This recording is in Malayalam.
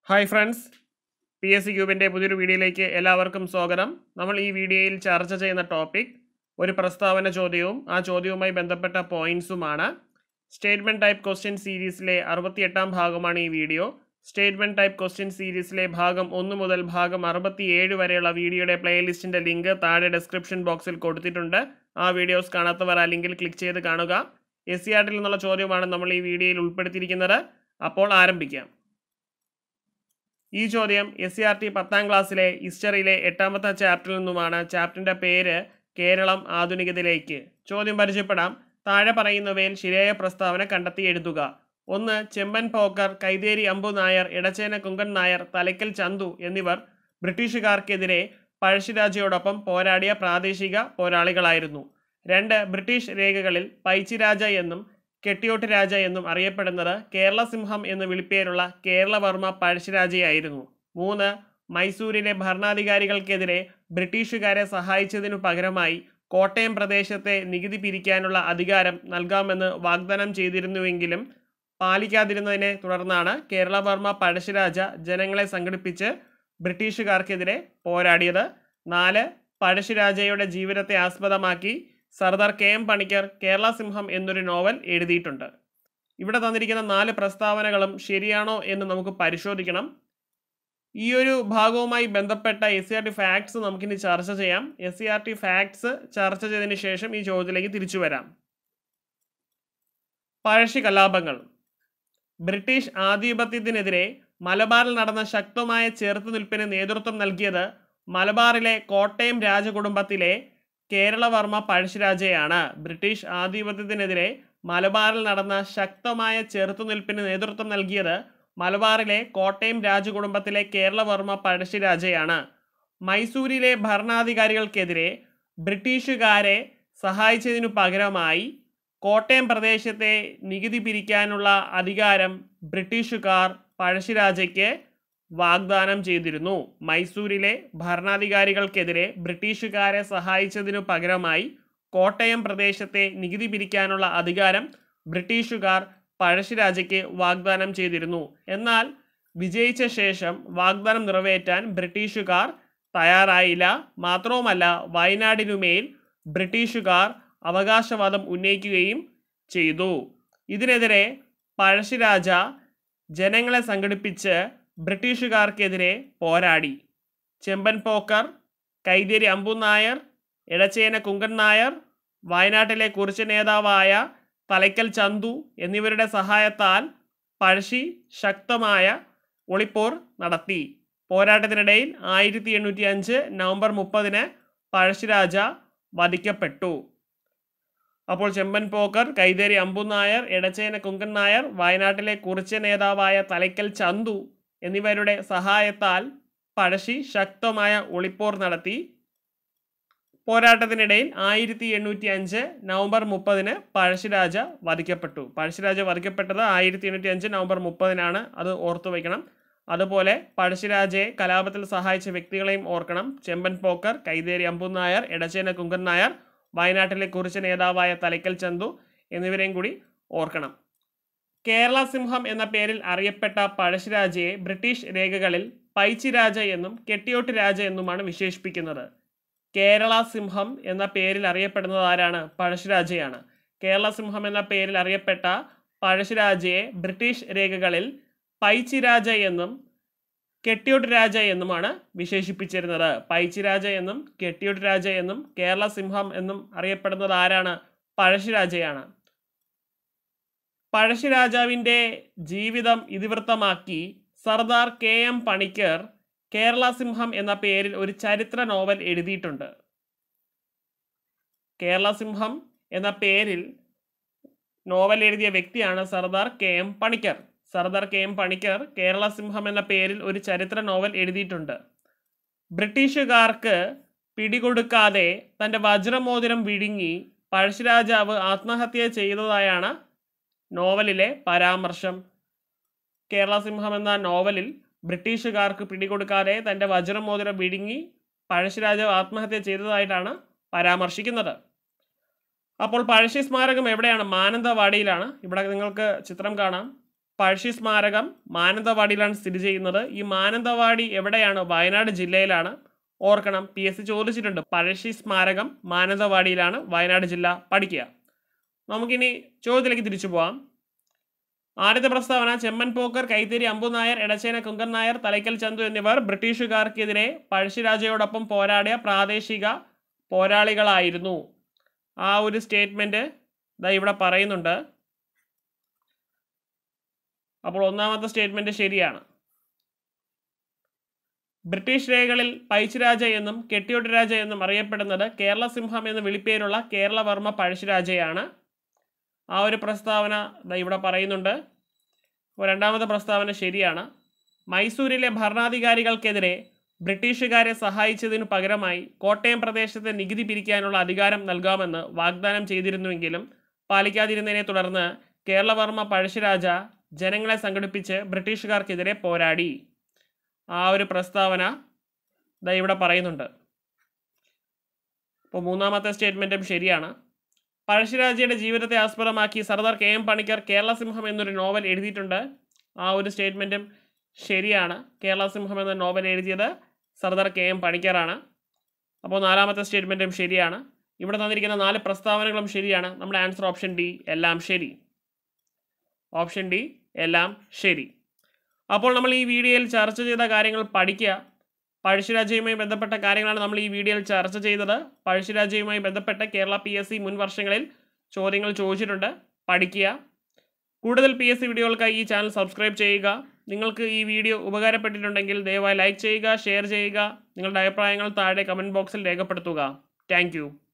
hi friends P S C ക്യൂബിൻ്റെ പുതിയൊരു വീഡിയോയിലേക്ക് എല്ലാവർക്കും സ്വാഗതം നമ്മൾ ഈ വീഡിയോയിൽ ചർച്ച ചെയ്യുന്ന ടോപ്പിക് ഒരു പ്രസ്താവന ചോദ്യവും ആ ചോദ്യവുമായി ബന്ധപ്പെട്ട പോയിന്റ്സുമാണ് സ്റ്റേറ്റ്മെൻറ്റ് ടൈപ്പ് ക്വസ്റ്റ്യൻ സീരീസിലെ അറുപത്തിയെട്ടാം ഭാഗമാണ് ഈ വീഡിയോ സ്റ്റേറ്റ്മെൻറ്റ് ടൈപ്പ് ക്വസ്റ്റ്യൻ സീരീസിലെ ഭാഗം ഒന്ന് മുതൽ ഭാഗം അറുപത്തിയേഴ് വരെയുള്ള വീഡിയോയുടെ പ്ലേലിസ്റ്റിൻ്റെ ലിങ്ക് താഴെ ഡിസ്ക്രിപ്ഷൻ ബോക്സിൽ കൊടുത്തിട്ടുണ്ട് ആ വീഡിയോസ് കാണാത്തവർ ആ ലിങ്കിൽ ക്ലിക്ക് ചെയ്ത് കാണുക എസ് സി ആർട്ടിൽ നിന്നുള്ള ചോദ്യമാണ് നമ്മൾ ഈ വീഡിയോയിൽ ഉൾപ്പെടുത്തിയിരിക്കുന്നത് അപ്പോൾ ആരംഭിക്കാം ഈ ചോദ്യം എസ് സി ആർ ടി പത്താം ക്ലാസ്സിലെ ഹിസ്റ്ററിയിലെ എട്ടാമത്തെ ചാപ്റ്ററിൽ നിന്നുമാണ് ചാപ്റ്ററിൻ്റെ പേര് കേരളം ആധുനികതയിലേക്ക് ചോദ്യം പരിചയപ്പെടാം താഴെ പറയുന്നവയിൽ ശരിയായ പ്രസ്താവന കണ്ടെത്തി എഴുതുക ഒന്ന് ചെമ്പൻ പോക്കർ കൈതേരി അമ്പു നായർ ഇടച്ചേന കുങ്കൻ നായർ തലയ്ക്കൽ ചന്തു എന്നിവർ ബ്രിട്ടീഷുകാർക്കെതിരെ പഴശ്ശിരാജയോടൊപ്പം പോരാടിയ പ്രാദേശിക പോരാളികളായിരുന്നു രണ്ട് ബ്രിട്ടീഷ് രേഖകളിൽ പൈച്ചിരാജ എന്നും കെട്ടിയോട്ട് രാജ എന്നും അറിയപ്പെടുന്നത് കേരള സിംഹം എന്ന് വിളിപ്പേരുള്ള കേരളവർമ്മ പഴശ്ശിരാജയായിരുന്നു മൂന്ന് മൈസൂരിലെ ഭരണാധികാരികൾക്കെതിരെ ബ്രിട്ടീഷുകാരെ സഹായിച്ചതിനു പകരമായി കോട്ടയം പ്രദേശത്തെ നികുതി പിരിക്കാനുള്ള അധികാരം നൽകാമെന്ന് വാഗ്ദാനം ചെയ്തിരുന്നുവെങ്കിലും പാലിക്കാതിരുന്നതിനെ തുടർന്നാണ് കേരളവർമ്മ പഴശ്ശിരാജ ജനങ്ങളെ സംഘടിപ്പിച്ച് ബ്രിട്ടീഷുകാർക്കെതിരെ പോരാടിയത് നാല് പഴശ്ശിരാജയുടെ ജീവിതത്തെ ആസ്പദമാക്കി സർദാർ കെ എം പണിക്കർ കേരള സിംഹം എന്നൊരു നോവൽ എഴുതിയിട്ടുണ്ട് ഇവിടെ തന്നിരിക്കുന്ന നാല് പ്രസ്താവനകളും ശരിയാണോ എന്ന് നമുക്ക് പരിശോധിക്കണം ഈ ഒരു ഭാഗവുമായി ബന്ധപ്പെട്ട S C R T facts നമുക്കിനി ചർച്ച ചെയ്യാം S C R T facts ചർച്ച ചെയ്തതിന് ശേഷം ഈ ചോദ്യത്തിലേക്ക് തിരിച്ചു വരാം പഴശ്ശി കലാപങ്ങൾ ബ്രിട്ടീഷ് ആധിപത്യത്തിനെതിരെ മലബാറിൽ നടന്ന ശക്തമായ ചെറുത്തുനിൽപ്പിന് നേതൃത്വം നൽകിയത് മലബാറിലെ കോട്ടയം രാജകുടുംബത്തിലെ കേരളവർമ്മ പഴശ്ശിരാജയാണ് ബ്രിട്ടീഷ് ആധിപത്യത്തിനെതിരെ മലബാറിൽ നടന്ന ശക്തമായ ചെറുത്തുനിൽപ്പിന് നേതൃത്വം നൽകിയത് മലബാറിലെ കോട്ടയം രാജകുടുംബത്തിലെ കേരളവർമ്മ പഴശ്ശിരാജയാണ് മൈസൂരിലെ ഭരണാധികാരികൾക്കെതിരെ ബ്രിട്ടീഷുകാരെ സഹായിച്ചതിനു പകരമായി കോട്ടയം പ്രദേശത്തെ നികുതി പിരിക്കാനുള്ള അധികാരം ബ്രിട്ടീഷുകാർ പഴശ്ശിരാജയ്ക്ക് വാഗ്ദാനം ചെയ്തിരുന്നു മൈസൂരിലെ ഭരണാധികാരികൾക്കെതിരെ ബ്രിട്ടീഷുകാരെ സഹായിച്ചതിനു പകരമായി കോട്ടയം പ്രദേശത്തെ നികുതി പിരിക്കാനുള്ള അധികാരം ബ്രിട്ടീഷുകാർ പഴശ്ശിരാജയ്ക്ക് വാഗ്ദാനം ചെയ്തിരുന്നു എന്നാൽ വിജയിച്ച ശേഷം വാഗ്ദാനം നിറവേറ്റാൻ ബ്രിട്ടീഷുകാർ തയ്യാറായില്ല മാത്രവുമല്ല വയനാടിനുമേൽ ബ്രിട്ടീഷുകാർ അവകാശവാദം ഉന്നയിക്കുകയും ചെയ്തു ഇതിനെതിരെ പഴശ്ശിരാജ ജനങ്ങളെ സംഘടിപ്പിച്ച് ബ്രിട്ടീഷുകാർക്കെതിരെ പോരാടി ചെമ്പൻ പോക്കർ കൈതേരി അമ്പു നായർ ഇടച്ചേന കുങ്കൻ നായർ വയനാട്ടിലെ കുറിച്ച് നേതാവായ തലയ്ക്കൽ ചന്തു എന്നിവരുടെ സഹായത്താൽ പഴശ്ശി ശക്തമായ ഒളിപ്പോർ നടത്തി പോരാട്ടത്തിനിടയിൽ ആയിരത്തി എണ്ണൂറ്റി അഞ്ച് നവംബർ മുപ്പതിന് പഴശ്ശിരാജ വധിക്കപ്പെട്ടു അപ്പോൾ ചെമ്പൻ പോക്കർ കൈതേരി അമ്പു നായർ ഇടച്ചേന കുങ്കൻ നായർ വയനാട്ടിലെ കുറിച്ച് നേതാവായ തലയ്ക്കൽ ചന്തു എന്നിവരുടെ സഹായത്താൽ പഴശ്ശി ശക്തമായ ഒളിപ്പോർ നടത്തി പോരാട്ടത്തിനിടയിൽ ആയിരത്തി എണ്ണൂറ്റി അഞ്ച് നവംബർ മുപ്പതിന് പഴശ്ശിരാജ വധിക്കപ്പെട്ടു പഴശ്ശിരാജ വധിക്കപ്പെട്ടത് ആയിരത്തി എണ്ണൂറ്റി അഞ്ച് നവംബർ മുപ്പതിനാണ് അത് ഓർത്തു വയ്ക്കണം അതുപോലെ പഴശ്ശിരാജയെ കലാപത്തിൽ സഹായിച്ച വ്യക്തികളെയും ഓർക്കണം ചെമ്പൻ പോക്കർ കൈതേരി അമ്പു നായർ ഇടച്ചേന കുങ്കൻ നായർ വയനാട്ടിലെ കുറിച്ച് നേതാവായ തലയ്ക്കൽ ചന്തു എന്നിവരെയും കൂടി ഓർക്കണം കേരള സിംഹം എന്ന പേരിൽ അറിയപ്പെട്ട പഴശ്ശിരാജയെ ബ്രിട്ടീഷ് രേഖകളിൽ പൈച്ചി രാജ എന്നും കെട്ടിയോട്ട് രാജ എന്നുമാണ് വിശേഷിപ്പിക്കുന്നത് കേരള സിംഹം എന്ന പേരിൽ അറിയപ്പെടുന്നത് ആരാണ് പഴശ്ശിരാജയാണ് കേരള സിംഹം എന്ന പേരിൽ അറിയപ്പെട്ട പഴശ്ശിരാജയെ ബ്രിട്ടീഷ് രേഖകളിൽ പൈച്ചി രാജ എന്നും കെട്ടിയോട്ട് രാജ എന്നുമാണ് വിശേഷിപ്പിച്ചിരുന്നത് പൈച്ചി രാജ എന്നും കെട്ടിയോട്ട് രാജ എന്നും കേരള സിംഹം എന്നും അറിയപ്പെടുന്നത് ആരാണ് പഴശ്ശിരാജയാണ് പഴശ്ശിരാജാവിൻ്റെ ജീവിതം ഇതിവൃത്തമാക്കി സർദാർ കെ എം പണിക്കർ കേരള സിംഹം എന്ന പേരിൽ ഒരു ചരിത്ര നോവൽ എഴുതിയിട്ടുണ്ട് കേരള സിംഹം എന്ന പേരിൽ നോവൽ എഴുതിയ വ്യക്തിയാണ് Sardar K M Panikkar Sardar K M Panikkar Kerala Simham എന്ന പേരിൽ ഒരു ചരിത്ര നോവൽ എഴുതിയിട്ടുണ്ട് ബ്രിട്ടീഷുകാർക്ക് പിടികൊടുക്കാതെ തൻ്റെ വജ്രമോതിരം വിഴുങ്ങി പഴശ്ശിരാജാവ് ആത്മഹത്യ ചെയ്തതായാണ് നോവലിലെ പരാമർശം കേരള സിംഹം എന്ന നോവലിൽ ബ്രിട്ടീഷുകാർക്ക് പിടികൊടുക്കാതെ തൻ്റെ വജ്രമോതിരം വിഴുങ്ങി പഴശ്ശിരാജാവ് ആത്മഹത്യ ചെയ്തതായിട്ടാണ് പരാമർശിക്കുന്നത് അപ്പോൾ പഴശ്ശി സ്മാരകം എവിടെയാണ് മാനന്തവാടിയിലാണ് ഇവിടെ നിങ്ങൾക്ക് ചിത്രം കാണാം പഴശ്ശി സ്മാരകം മാനന്തവാടിയിലാണ് സ്ഥിതി ചെയ്യുന്നത് ഈ മാനന്തവാടി എവിടെയാണ് വയനാട് ജില്ലയിലാണ് ഓർക്കണം പി എസ് സി ചോദിച്ചിട്ടുണ്ട് പഴശ്ശി സ്മാരകം മാനന്തവാടിയിലാണ് വയനാട് ജില്ല പഠിക്കുക നമുക്കിനി ചോദ്യത്തിലേക്ക് തിരിച്ചു പോവാം ആദ്യത്തെ പ്രസ്താവന ചെമ്മൻ പോക്കർ കൈത്തേരി അമ്പു നായർ എടച്ചേന കുങ്കൻ നായർ തലയ്ക്കൽ ചന്തു എന്നിവർ ബ്രിട്ടീഷുകാർക്കെതിരെ പഴശ്ശിരാജയോടൊപ്പം പോരാടിയ പ്രാദേശിക പോരാളികളായിരുന്നു ആ ഒരു സ്റ്റേറ്റ്മെൻറ്റ് ദാ ഇവിടെ പറയുന്നുണ്ട് അപ്പോൾ ഒന്നാമത്തെ സ്റ്റേറ്റ്മെൻറ്റ് ശരിയാണ് ബ്രിട്ടീഷ് രേഖകളിൽ പൈച്ചുരാജ എന്നും കെട്ടിയോട്ട് രാജ എന്നും അറിയപ്പെടുന്നത് കേരള സിംഹം എന്ന വിളിപ്പേരുള്ള കേരളവർമ്മ പഴശ്ശിരാജയാണ് ആ ഒരു പ്രസ്താവന ദാ ഇവിടെ പറയുന്നുണ്ട് അപ്പോൾ രണ്ടാമത്തെ പ്രസ്താവന ശരിയാണ് മൈസൂരിലെ ഭരണാധികാരികൾക്കെതിരെ ബ്രിട്ടീഷുകാരെ സഹായിച്ചതിനു പകരമായി കോട്ടയം പ്രദേശത്തെ നികുതി പിരിക്കാനുള്ള അധികാരം നൽകാമെന്ന് വാഗ്ദാനം ചെയ്തിരുന്നുവെങ്കിലും പാലിക്കാതിരുന്നതിനെ തുടർന്ന് കേരളവർമ്മ പഴശ്ശിരാജ ജനങ്ങളെ സംഘടിപ്പിച്ച് ബ്രിട്ടീഷുകാർക്കെതിരെ പോരാടി ആ ഒരു പ്രസ്താവന ദാ ഇവിടെ പറയുന്നുണ്ട് അപ്പോൾ മൂന്നാമത്തെ സ്റ്റേറ്റ്മെൻറ്റും ശരിയാണ് പഴശ്ശിരാജയുടെ ജീവിതത്തെ ആസ്പദമാക്കി സർദാർ കെ എം പണിക്കർ കേരള സിംഹം എന്നൊരു നോവൽ എഴുതിയിട്ടുണ്ട് ആ ഒരു സ്റ്റേറ്റ്മെൻറ്റും ശരിയാണ് കേരള സിംഹം എന്ന നോവൽ എഴുതിയത് സർദാർ കെ എം പണിക്കറാണ് അപ്പോൾ നാലാമത്തെ സ്റ്റേറ്റ്മെൻറ്റും ശരിയാണ് ഇവിടെ തന്നിരിക്കുന്ന നാല് പ്രസ്താവനകളും ശരിയാണ് നമ്മുടെ ആൻസർ ഓപ്ഷൻ ഡി എല്ലാം ശരി ഓപ്ഷൻ ഡി എല്ലാം ശരി അപ്പോൾ നമ്മൾ ഈ വീഡിയോയിൽ ചർച്ച ചെയ്ത കാര്യങ്ങൾ പഠിക്കുക പഴശ്ശിരാജയുമായി ബന്ധപ്പെട്ട കാര്യങ്ങളാണ് നമ്മൾ ഈ വീഡിയോയിൽ ചർച്ച ചെയ്തത് പഴശ്ശിരാജയുമായി ബന്ധപ്പെട്ട് കേരള പി എസ് സി മുൻ വർഷങ്ങളിൽ ചോദ്യങ്ങൾ ചോദിച്ചിട്ടുണ്ട് പഠിക്കുക കൂടുതൽ പി എസ് സി വീഡിയോകൾക്കായി ഈ ചാനൽ സബ്സ്ക്രൈബ് ചെയ്യുക നിങ്ങൾക്ക് ഈ വീഡിയോ ഉപകാരപ്പെട്ടിട്ടുണ്ടെങ്കിൽ ദയവായി ലൈക്ക് ചെയ്യുക ഷെയർ ചെയ്യുക നിങ്ങളുടെ അഭിപ്രായങ്ങൾ താഴെ കമൻറ്റ് ബോക്സിൽ രേഖപ്പെടുത്തുക താങ്ക്